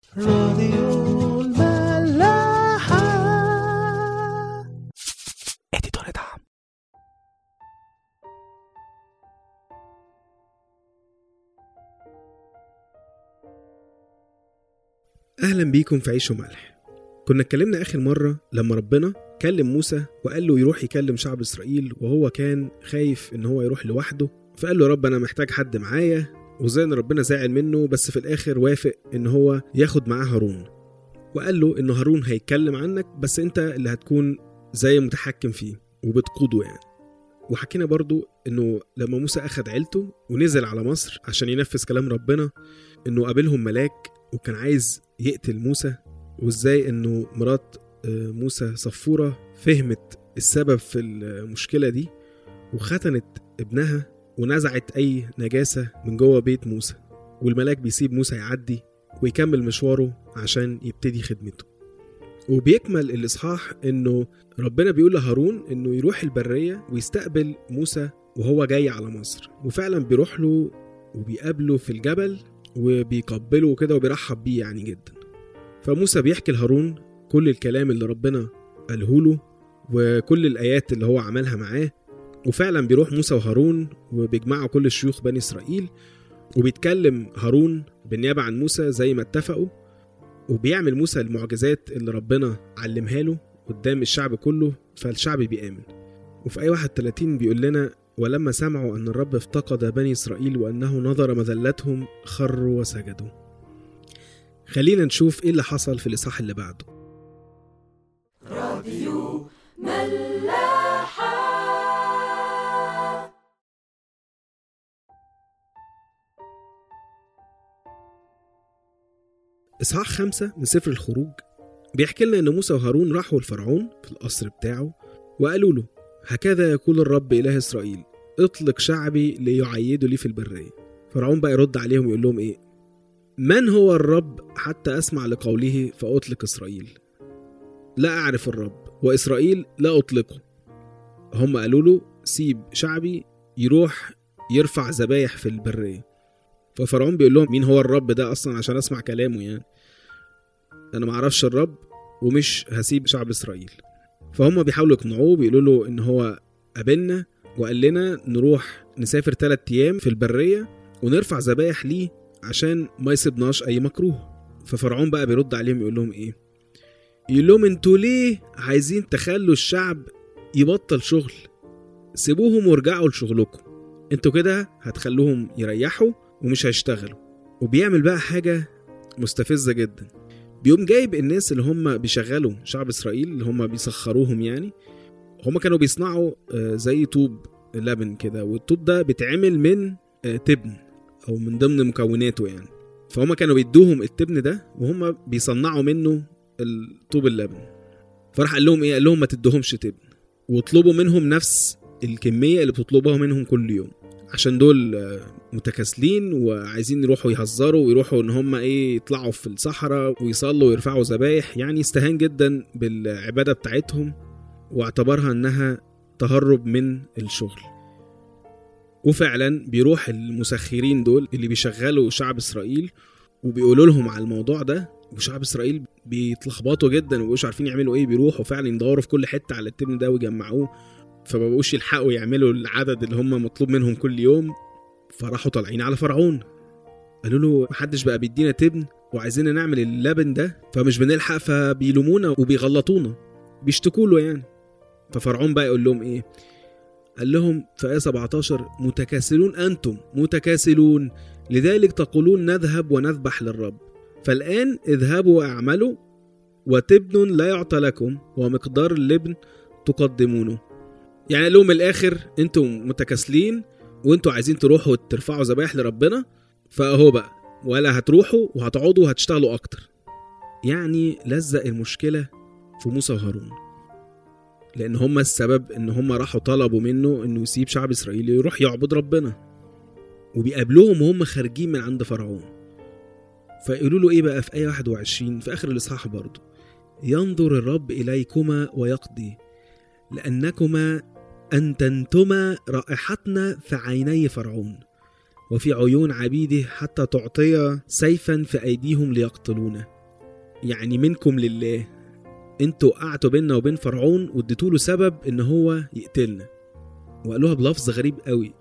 راديو الملاحة اديتور دعم أهلا بيكم في عيش وملح كنا اتكلمنا آخر مرة لما ربنا كلم موسى وقال له يروح يكلم شعب إسرائيل وهو كان خايف إن هو يروح لوحده فقال له يا رب أنا محتاج حد معايا وزي إن ربنا زعل منه بس في الآخر وافق إن هو ياخد معاه هارون وقال له إن هارون هيتكلم عنك بس أنت اللي هتكون زي متحكم فيه وبتقوده يعني وحكينا برضو إنه لما موسى أخد عيلته ونزل على مصر عشان ينفذ كلام ربنا إنه قابلهم ملاك وكان عايز يقتل موسى وازاي انه مرات آه، موسى صفورة فهمت السبب في المشكلة دي وختنت ابنها ونزعت أي نجاسة من جوه بيت موسى والملاك بيسيب موسى يعدي ويكمل مشواره عشان يبتدي خدمته وبيكمل الإصحاح إنه ربنا بيقول لهارون إنه يروح البرية ويستقبل موسى وهو جاي على مصر وفعلا بيروح له وبيقابله في الجبل وبيقبله كده وبيرحب بيه يعني جدا فموسى بيحكي لهارون كل الكلام اللي ربنا قاله له وكل الآيات اللي هو عملها معاه وفعلا بيروح موسى وهارون وبيجمعوا كل الشيوخ بني إسرائيل وبيتكلم هارون بالنيابة عن موسى زي ما اتفقوا وبيعمل موسى المعجزات اللي ربنا علمها له قدام الشعب كله فالشعب بيآمن وفي أي 31 بيقول لنا ولما سمعوا أن الرب افتقد بني إسرائيل وأنه نظر مذلتهم خروا وسجدوا خلينا نشوف إيه اللي حصل في الإصحاح اللي بعده إصحاح خمسة من سفر الخروج بيحكي لنا إن موسى وهارون راحوا لفرعون في القصر بتاعه وقالوا له هكذا يقول الرب إله إسرائيل اطلق شعبي ليعيدوا لي في البرية فرعون بقى يرد عليهم يقول لهم إيه من هو الرب حتى أسمع لقوله فأطلق إسرائيل لا أعرف الرب وإسرائيل لا أطلقه هم قالوا له سيب شعبي يروح يرفع ذبايح في البرية ففرعون بيقول لهم مين هو الرب ده أصلا عشان أسمع كلامه يعني أنا معرفش الرب ومش هسيب شعب إسرائيل فهم بيحاولوا يقنعوه بيقولوا له إن هو قابلنا وقال لنا نروح نسافر ثلاث أيام في البرية ونرفع ذبايح ليه عشان ما يصيبناش أي مكروه ففرعون بقى بيرد عليهم يقول لهم إيه يقول لهم انتوا ليه عايزين تخلوا الشعب يبطل شغل سيبوهم وارجعوا لشغلكم انتوا كده هتخلوهم يريحوا ومش هيشتغلوا وبيعمل بقى حاجة مستفزة جدا بيقوم جايب الناس اللي هم بيشغلوا شعب اسرائيل اللي هم بيسخروهم يعني هم كانوا بيصنعوا آه، زي طوب لبن كده والطوب ده بيتعمل من آه، تبن او من ضمن مكوناته يعني فهم كانوا بيدوهم التبن ده وهم بيصنعوا منه الطوب اللبن فراح قال لهم ايه قال لهم ما تدوهمش تبن واطلبوا منهم نفس الكميه اللي بتطلبوها منهم كل يوم عشان دول آه، متكاسلين وعايزين يروحوا يهزروا ويروحوا ان هم ايه يطلعوا في الصحراء ويصلوا ويرفعوا ذبايح يعني استهان جدا بالعباده بتاعتهم واعتبرها انها تهرب من الشغل وفعلا بيروح المسخرين دول اللي بيشغلوا شعب اسرائيل وبيقولوا لهم على الموضوع ده وشعب اسرائيل بيتلخبطوا جدا ومبقوش عارفين يعملوا ايه بيروحوا فعلا يدوروا في كل حته على التبن ده ويجمعوه فما بقوش يلحقوا يعملوا العدد اللي هم مطلوب منهم كل يوم فراحوا طالعين على فرعون قالوا له محدش بقى بيدينا تبن وعايزين نعمل اللبن ده فمش بنلحق فبيلومونا وبيغلطونا بيشتكوا له يعني ففرعون بقى يقول لهم ايه قال لهم في آية 17 متكاسلون أنتم متكاسلون لذلك تقولون نذهب ونذبح للرب فالآن اذهبوا واعملوا وتبن لا يعطى لكم ومقدار اللبن تقدمونه يعني قال لهم من الآخر انتم متكاسلين وانتوا عايزين تروحوا ترفعوا ذبايح لربنا فأهو بقى ولا هتروحوا وهتقعدوا وهتشتغلوا أكتر يعني لزق المشكلة في موسى وهارون لأن هما السبب إن هما راحوا طلبوا منه إنه يسيب شعب إسرائيل يروح يعبد ربنا وبيقابلوهم وهم خارجين من عند فرعون فيقولوا له إيه بقى في آية 21 في آخر الإصحاح برضه ينظر الرب إليكما ويقضي لأنكما أنتنتما رائحتنا في عيني فرعون وفي عيون عبيده حتى تعطيا سيفا في أيديهم ليقتلونا يعني منكم لله انتوا وقعتوا بيننا وبين فرعون واديتوا له سبب ان هو يقتلنا وقالوها بلفظ غريب قوي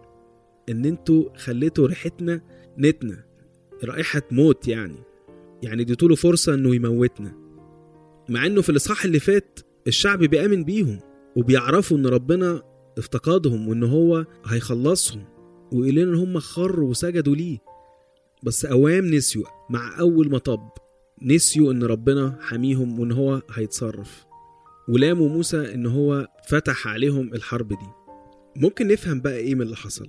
ان انتوا خليتوا ريحتنا نتنا رائحة موت يعني يعني اديتوا له فرصة انه يموتنا مع انه في الاصحاح اللي فات الشعب بيآمن بيهم وبيعرفوا ان ربنا افتقدهم وان هو هيخلصهم ويقول لنا ان هم خروا وسجدوا ليه بس اوام نسيوا مع اول مطب نسيوا ان ربنا حاميهم وان هو هيتصرف ولاموا موسى ان هو فتح عليهم الحرب دي ممكن نفهم بقى ايه من اللي حصل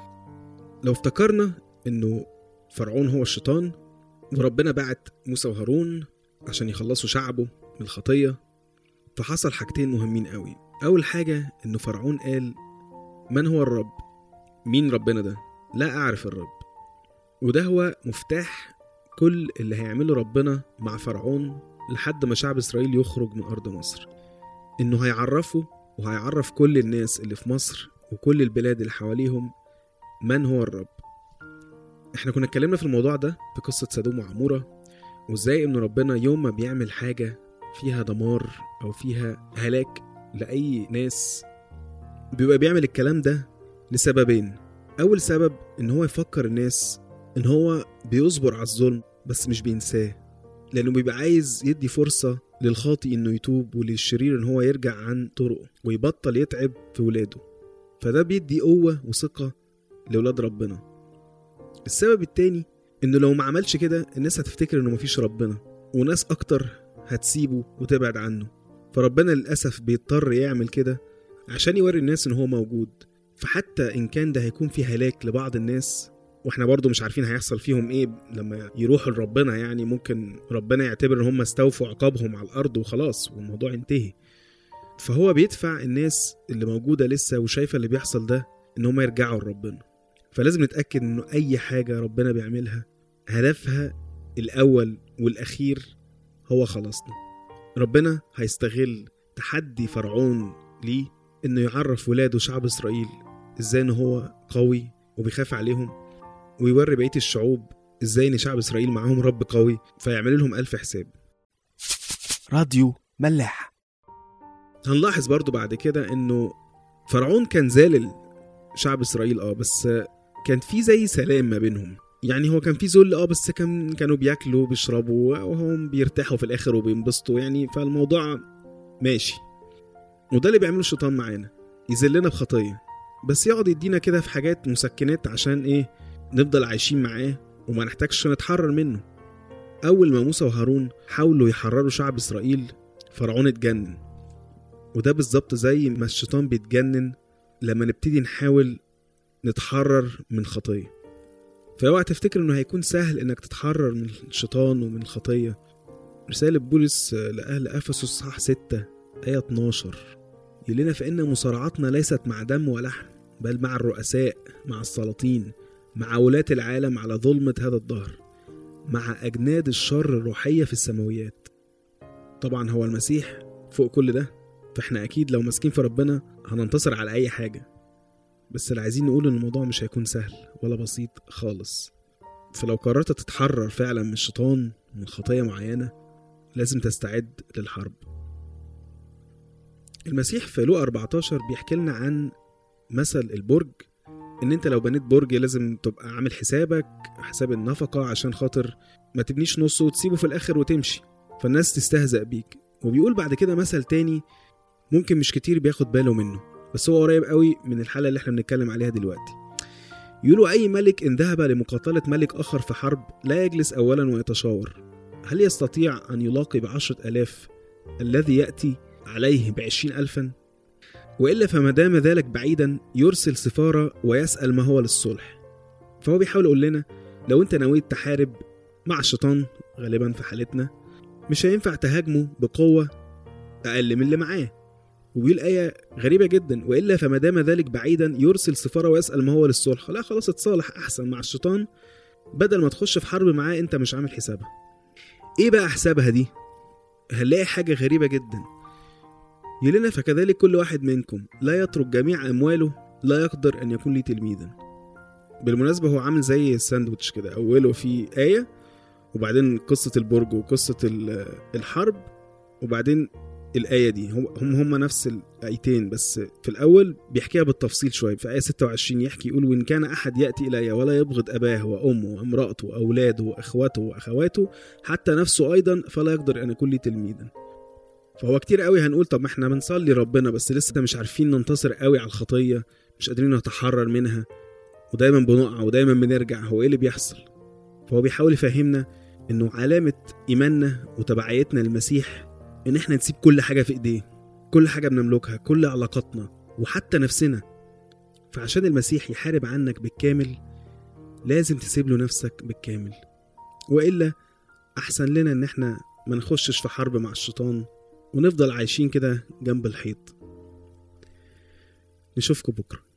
لو افتكرنا انه فرعون هو الشيطان وربنا بعت موسى وهارون عشان يخلصوا شعبه من الخطية فحصل حاجتين مهمين قوي أول حاجة إنه فرعون قال من هو الرب؟ مين ربنا ده؟ لا أعرف الرب وده هو مفتاح كل اللي هيعمله ربنا مع فرعون لحد ما شعب إسرائيل يخرج من أرض مصر إنه هيعرفه وهيعرف كل الناس اللي في مصر وكل البلاد اللي حواليهم من هو الرب احنا كنا اتكلمنا في الموضوع ده في قصة سدوم وعمورة وازاي ان ربنا يوم ما بيعمل حاجة فيها دمار او فيها هلاك لأي ناس بيبقى بيعمل الكلام ده لسببين اول سبب ان هو يفكر الناس ان هو بيصبر على الظلم بس مش بينساه لانه بيبقى عايز يدي فرصة للخاطئ انه يتوب وللشرير ان هو يرجع عن طرقه ويبطل يتعب في ولاده فده بيدي قوة وثقة لولاد ربنا السبب التاني انه لو ما عملش كده الناس هتفتكر انه مفيش ربنا وناس اكتر هتسيبه وتبعد عنه فربنا للاسف بيضطر يعمل كده عشان يوري الناس ان هو موجود فحتى ان كان ده هيكون في هلاك لبعض الناس واحنا برضو مش عارفين هيحصل فيهم ايه لما يروحوا لربنا يعني ممكن ربنا يعتبر ان هم استوفوا عقابهم على الارض وخلاص والموضوع انتهي فهو بيدفع الناس اللي موجودة لسه وشايفة اللي بيحصل ده ان هم يرجعوا لربنا فلازم نتأكد انه اي حاجة ربنا بيعملها هدفها الاول والاخير هو خلاصنا ربنا هيستغل تحدي فرعون ليه انه يعرف ولاده شعب اسرائيل ازاي ان هو قوي وبيخاف عليهم ويوري بقيه الشعوب ازاي ان شعب اسرائيل معاهم رب قوي فيعمل لهم الف حساب راديو ملاح هنلاحظ برضو بعد كده انه فرعون كان زالل شعب اسرائيل اه بس كان في زي سلام ما بينهم يعني هو كان في ذل اه بس كان كانوا بياكلوا وبيشربوا وهم بيرتاحوا في الاخر وبينبسطوا يعني فالموضوع ماشي وده اللي بيعمله الشيطان معانا يذلنا بخطيه بس يقعد يدينا كده في حاجات مسكنات عشان ايه نفضل عايشين معاه وما نحتاجش نتحرر منه اول ما موسى وهارون حاولوا يحرروا شعب اسرائيل فرعون اتجنن وده بالظبط زي ما الشيطان بيتجنن لما نبتدي نحاول نتحرر من خطيه فاوعى تفتكر انه هيكون سهل انك تتحرر من الشيطان ومن الخطيه رسالة بولس لأهل أفسس صح 6 آية 12 يقول لنا فإن مصارعتنا ليست مع دم ولحم بل مع الرؤساء مع السلاطين مع ولاة العالم على ظلمة هذا الدهر مع أجناد الشر الروحية في السماويات طبعا هو المسيح فوق كل ده فاحنا أكيد لو ماسكين في ربنا هننتصر على أي حاجة بس اللي عايزين نقول إن الموضوع مش هيكون سهل ولا بسيط خالص فلو قررت تتحرر فعلا من الشيطان من خطية معينة لازم تستعد للحرب المسيح في لوقا 14 بيحكي لنا عن مثل البرج ان انت لو بنيت برج لازم تبقى عامل حسابك حساب النفقة عشان خاطر ما تبنيش نصه وتسيبه في الاخر وتمشي فالناس تستهزأ بيك وبيقول بعد كده مثل تاني ممكن مش كتير بياخد باله منه بس هو قريب قوي من الحالة اللي احنا بنتكلم عليها دلوقتي يقولوا أي ملك إن ذهب لمقاتلة ملك آخر في حرب لا يجلس أولا ويتشاور هل يستطيع أن يلاقي بعشرة ألاف الذي يأتي عليه بعشرين ألفا وإلا فما دام ذلك بعيدا يرسل سفارة ويسأل ما هو للصلح فهو بيحاول يقول لنا لو أنت نويت تحارب مع الشيطان غالبا في حالتنا مش هينفع تهاجمه بقوة أقل من اللي معاه وبيقول آية غريبة جدا وإلا فما دام ذلك بعيدا يرسل سفارة ويسأل ما هو للصلح لا خلاص اتصالح أحسن مع الشيطان بدل ما تخش في حرب معاه أنت مش عامل حسابها إيه بقى حسابها دي؟ هنلاقي حاجة غريبة جدا يقول لنا فكذلك كل واحد منكم لا يترك جميع أمواله لا يقدر أن يكون لي تلميذا بالمناسبة هو عامل زي الساندوتش كده أوله في آية وبعدين قصة البرج وقصة ال- الحرب وبعدين الآية دي هم هم هم نفس الآيتين بس في الأول بيحكيها بالتفصيل شوية في آية 26 يحكي يقول وإن كان أحد يأتي إلي ولا يبغض أباه وأمه وامرأته وأولاده وأخوته وأخواته حتى نفسه أيضا فلا يقدر أن يكون لي تلميذا فهو كتير قوي هنقول طب ما احنا بنصلي ربنا بس لسه مش عارفين ننتصر قوي على الخطية مش قادرين نتحرر منها ودايما بنقع ودايما بنرجع هو ايه اللي بيحصل فهو بيحاول يفهمنا انه علامة ايماننا وتبعيتنا للمسيح ان احنا نسيب كل حاجة في ايديه كل حاجة بنملكها كل علاقاتنا وحتى نفسنا فعشان المسيح يحارب عنك بالكامل لازم تسيب له نفسك بالكامل والا احسن لنا ان احنا ما نخشش في حرب مع الشيطان ونفضل عايشين كده جنب الحيط نشوفكم بكره